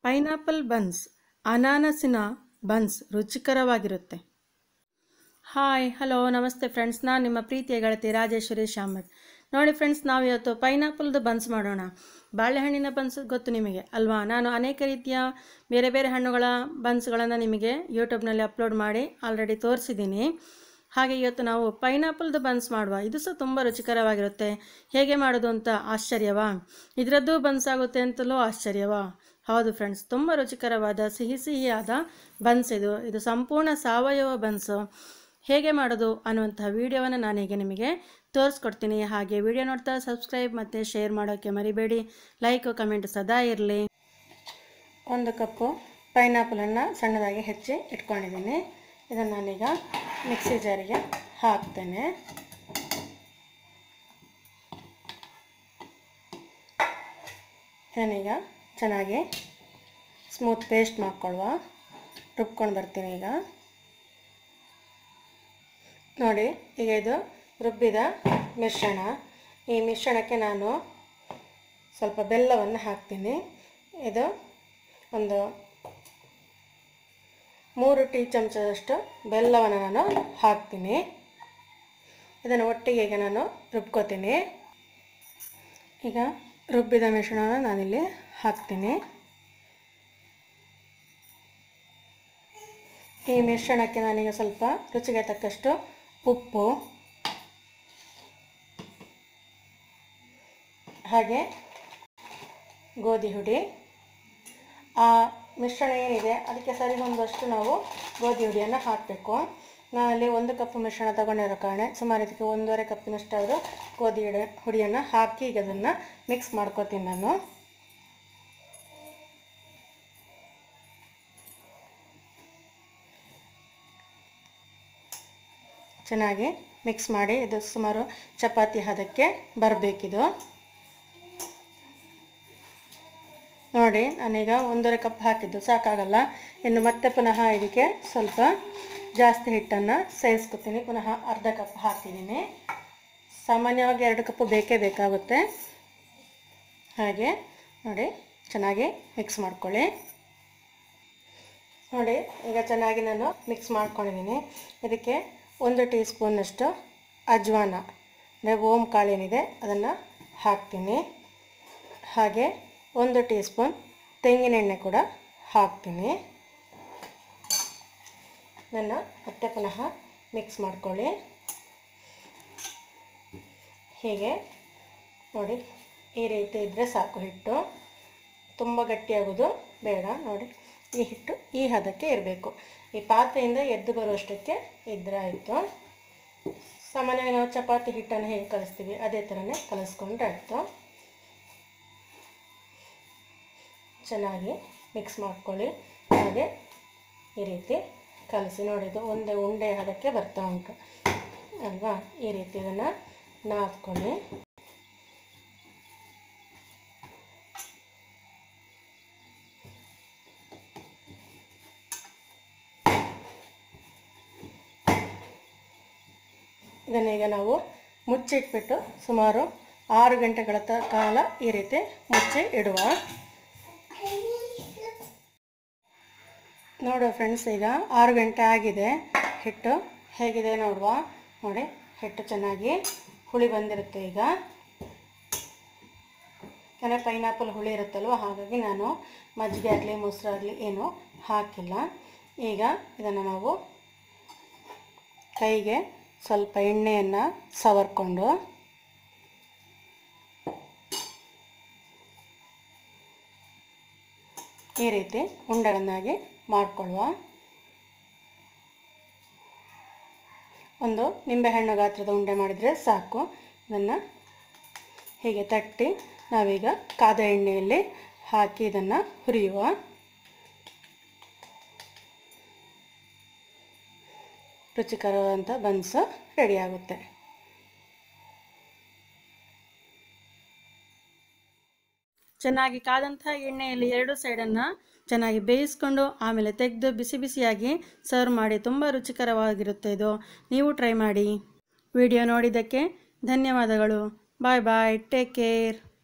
pineapple buns ಅನಾನಸಿನ buns ರುಚಿಕರವಾಗಿರುತ್ತೆ hi hello ನಮಸ್ತೆ ಫ್ರೆಂಡ್ಸ್ ನಾನು ನಿಮ್ಮ ಪ್ರೀತಿಯ ಗೆಳತಿ ರಾಜೇಶ್ವರಿ ಶಾಮತ್ ನೋಡಿ ಫ್ರೆಂಡ್ಸ್ ನಾವು ಇವತ್ತು ಪೈನಾಪಲ್ದು ಬನ್ಸ್ ಮಾಡೋಣ ಬಾಳೆಹಣ್ಣಿನ ಬನ್ಸ್ ಗೊತ್ತು ನಿಮಗೆ ಅಲ್ವಾ ನಾನು ಅನೇಕ ರೀತಿಯ ಬೇರೆ ಬೇರೆ ಹಣ್ಣುಗಳ ಬನ್ಸ್ಗಳನ್ನು ನಿಮಗೆ ಯೂಟ್ಯೂಬ್ನಲ್ಲಿ ಅಪ್ಲೋಡ್ ಮಾಡಿ ಆಲ್ರೆಡಿ ತೋರಿಸಿದ್ದೀನಿ ಹಾಗೆ ಇವತ್ತು ನಾವು ಪೈನಾಪಲ್ದು ಬನ್ಸ್ ಮಾಡುವ ಇದು ಸಹ ತುಂಬ ರುಚಿಕರವಾಗಿರುತ್ತೆ ಹೇಗೆ ಮಾಡೋದು ಅಂತ ಆಶ್ಚರ್ಯವಾ ಇದರದ್ದು ಬನ್ಸ್ ಆಗುತ್ತೆ ಅಂತಲೂ ಆಶ್ಚರ್ಯವಾ ಹೌದು ಫ್ರೆಂಡ್ಸ್ ತುಂಬ ರುಚಿಕರವಾದ ಸಿಹಿ ಸಿಹಿಯಾದ ಬನ್ಸ್ ಇದು ಇದು ಸಂಪೂರ್ಣ ಸಾವಯವ ಬನ್ಸು ಹೇಗೆ ಮಾಡೋದು ಅನ್ನುವಂತಹ ವಿಡಿಯೋವನ್ನು ನಾನೀಗ ನಿಮಗೆ ತೋರಿಸ್ಕೊಡ್ತೀನಿ ಹಾಗೆ ವಿಡಿಯೋ ನೋಡ್ತಾ ಸಬ್ಸ್ಕ್ರೈಬ್ ಮತ್ತು ಶೇರ್ ಮಾಡೋಕ್ಕೆ ಮರಿಬೇಡಿ ಲೈಕ್ ಕಮೆಂಟ್ ಸದಾ ಇರಲಿ ಒಂದು ಕಪ್ಪು ಪೈನಾಪಲನ್ನು ಸಣ್ಣದಾಗಿ ಹೆಚ್ಚಿ ಇಟ್ಕೊಂಡಿದ್ದೀನಿ ಇದನ್ನು ನಾನೀಗ ಮಿಕ್ಸಿ ಜಾರಿಗೆ ಹಾಕ್ತೇನೆ ಇದನ್ನೀಗ ಚೆನ್ನಾಗಿ ಸ್ಮೂತ್ ಪೇಸ್ಟ್ ಮಾಡ್ಕೊಳ್ಳುವ ರುಬ್ಕೊಂಡು ಬರ್ತೀನಿ ಈಗ ನೋಡಿ ಈಗ ಇದು ರುಬ್ಬಿದ ಮಿಶ್ರಣ ಈ ಮಿಶ್ರಣಕ್ಕೆ ನಾನು ಸ್ವಲ್ಪ ಬೆಲ್ಲವನ್ನು ಹಾಕ್ತೀನಿ ಇದು ಒಂದು ಮೂರು ಟೀ ಚಮಚದಷ್ಟು ಬೆಲ್ಲವನ್ನು ನಾನು ಹಾಕ್ತೀನಿ ಇದನ್ನು ಒಟ್ಟಿಗೆ ಈಗ ನಾನು ರುಬ್ಕೋತೀನಿ ಈಗ ರುಬ್ಬಿದ ಮಿಶ್ರಣವನ್ನು ನಾನಿಲ್ಲಿ ಹಾಕ್ತೀನಿ ಈ ಮಿಶ್ರಣಕ್ಕೆ ನಾನೀಗ ಸ್ವಲ್ಪ ರುಚಿಗೆ ತಕ್ಕಷ್ಟು ಉಪ್ಪು ಹಾಗೆ ಗೋಧಿ ಹುಡಿ ಆ ಮಿಶ್ರಣ ಏನಿದೆ ಅದಕ್ಕೆ ಸರಿಹೊಂದಷ್ಟು ನಾವು ಗೋಧಿ ಹುಡಿಯನ್ನು ಹಾಕಬೇಕು ನಾನಲ್ಲಿ ಒಂದು ಕಪ್ ಮಿಶ್ರಣ ತಗೊಂಡಿರೋ ಕಾರಣ ಸುಮಾರು ಇದಕ್ಕೆ ಒಂದೂವರೆ ಕಪ್ಪಿನಷ್ಟಾದರೂ ಗೋಧಿ ಹುಡಿ ಹುಡಿಯನ್ನು ಹಾಕಿ ಈಗ ಅದನ್ನು ಮಿಕ್ಸ್ ಮಾಡ್ಕೋತೀನಿ ನಾನು ಚೆನ್ನಾಗಿ ಮಿಕ್ಸ್ ಮಾಡಿ ಇದು ಸುಮಾರು ಚಪಾತಿ ಹದಕ್ಕೆ ಬರಬೇಕಿದು ನೋಡಿ ನಾನೀಗ ಒಂದೂವರೆ ಕಪ್ ಹಾಕಿದ್ದು ಸಾಕಾಗಲ್ಲ ಇನ್ನು ಮತ್ತೆ ಪುನಃ ಇದಕ್ಕೆ ಸ್ವಲ್ಪ ಜಾಸ್ತಿ ಹಿಟ್ಟನ್ನು ಸೇರಿಸ್ಕೊತೀನಿ ಪುನಃ ಅರ್ಧ ಕಪ್ ಹಾಕಿದ್ದೀನಿ ಸಾಮಾನ್ಯವಾಗಿ ಎರಡು ಕಪ್ ಬೇಕೇ ಬೇಕಾಗುತ್ತೆ ಹಾಗೆ ನೋಡಿ ಚೆನ್ನಾಗಿ ಮಿಕ್ಸ್ ಮಾಡ್ಕೊಳ್ಳಿ ನೋಡಿ ಈಗ ಚೆನ್ನಾಗಿ ನಾನು ಮಿಕ್ಸ್ ಮಾಡ್ಕೊಂಡಿದ್ದೀನಿ ಇದಕ್ಕೆ ಒಂದು ಟೀ ಸ್ಪೂನಷ್ಟು ಅಜ್ವಾನ ಅಂದರೆ ಓಂ ಕಾಳೇನಿದೆ ಅದನ್ನು ಹಾಕ್ತೀನಿ ಹಾಗೆ ಒಂದು ಟೀ ಸ್ಪೂನ್ ತೆಂಗಿನೆಣ್ಣೆ ಕೂಡ ಹಾಕ್ತೀನಿ ನನ್ನ ಮತ್ತೆ ಪುನಃ ಮಿಕ್ಸ್ ಮಾಡ್ಕೊಳ್ಳಿ ಹೀಗೆ ನೋಡಿ ಈ ರೀತಿ ಇದ್ದರೆ ಸಾಕು ಹಿಟ್ಟು ತುಂಬ ಗಟ್ಟಿಯಾಗೋದು ಬೇಡ ನೋಡಿ ಈ ಹಿಟ್ಟು ಈ ಹದಕ್ಕೆ ಇರಬೇಕು ಈ ಪಾತ್ರೆಯಿಂದ ಎದ್ದು ಬರುವಷ್ಟಕ್ಕೆ ಇದ್ರೆ ಆಯಿತು ಸಾಮಾನ್ಯವಾಗಿ ನಾವು ಚಪಾತಿ ಹಿಟ್ಟನ್ನು ಹೇಗೆ ಕಲಿಸ್ತೀವಿ ಅದೇ ಥರನೇ ಕಲಿಸ್ಕೊಂಡ್ರೆ ಆಯಿತು ಚೆನ್ನಾಗಿ ಮಿಕ್ಸ್ ಮಾಡ್ಕೊಳ್ಳಿ ಹಾಗೆ ಈ ರೀತಿ ಕಲಸಿ ನೋಡಿದ್ದು ಒಂದೇ ಉಂಡೆ ಹದಕ್ಕೆ ಬರ್ತಾ ಉಂಟು ಅಲ್ವಾ ಈ ರೀತಿ ಇದನ್ನು ನಾದ್ಕೊಳ್ಳಿ ಇದನ್ನೀಗ ನಾವು ಮುಚ್ಚಿಟ್ಬಿಟ್ಟು ಸುಮಾರು ಆರು ಗಂಟೆಗಳ ತ ಕಾಲ ಈ ರೀತಿ ಮುಚ್ಚಿ ಇಡುವ ನೋಡುವ ಫ್ರೆಂಡ್ಸ್ ಈಗ ಆರು ಗಂಟೆ ಆಗಿದೆ ಹಿಟ್ಟು ಹೇಗಿದೆ ನೋಡುವ ನೋಡಿ ಹಿಟ್ಟು ಚೆನ್ನಾಗಿ ಹುಳಿ ಬಂದಿರುತ್ತೆ ಈಗ ಯಾಕಂದರೆ ಪೈನಾಪಲ್ ಹುಳಿ ಇರುತ್ತಲ್ವ ಹಾಗಾಗಿ ನಾನು ಮಜ್ಜಿಗೆ ಆಗಲಿ ಮೊಸರಾಗಲಿ ಏನು ಹಾಕಿಲ್ಲ ಈಗ ಇದನ್ನು ನಾವು ಕೈಗೆ ಸ್ವಲ್ಪ ಎಣ್ಣೆಯನ್ನು ಸವರ್ಕೊಂಡು ಈ ರೀತಿ ಉಂಡೆಗಳನ್ನಾಗಿ ಮಾಡಿಕೊಳ್ಳುವ ಒಂದು ನಿಂಬೆಹಣ್ಣು ಗಾತ್ರದ ಉಂಡೆ ಮಾಡಿದರೆ ಸಾಕು ಇದನ್ನು ಹೀಗೆ ತಟ್ಟಿ ನಾವೀಗ ಕಾದ ಎಣ್ಣೆಯಲ್ಲಿ ಹಾಕಿ ಇದನ್ನು ಹುರಿಯುವ ರುಚಿಕರವಾದಂಥ ಬನ್ಸು ರೆಡಿಯಾಗುತ್ತೆ ಚೆನ್ನಾಗಿ ಕಾದಂಥ ಎಣ್ಣೆಯಲ್ಲಿ ಎರಡು ಸೈಡನ್ನು ಚೆನ್ನಾಗಿ ಬೇಯಿಸ್ಕೊಂಡು ಆಮೇಲೆ ತೆಗೆದು ಬಿಸಿ ಬಿಸಿಯಾಗಿ ಸರ್ವ್ ಮಾಡಿ ತುಂಬ ರುಚಿಕರವಾಗಿರುತ್ತೆ ಇದು ನೀವು ಟ್ರೈ ಮಾಡಿ ವಿಡಿಯೋ ನೋಡಿದ್ದಕ್ಕೆ ಧನ್ಯವಾದಗಳು ಬಾಯ್ ಬಾಯ್ ಟೇಕ್ ಕೇರ್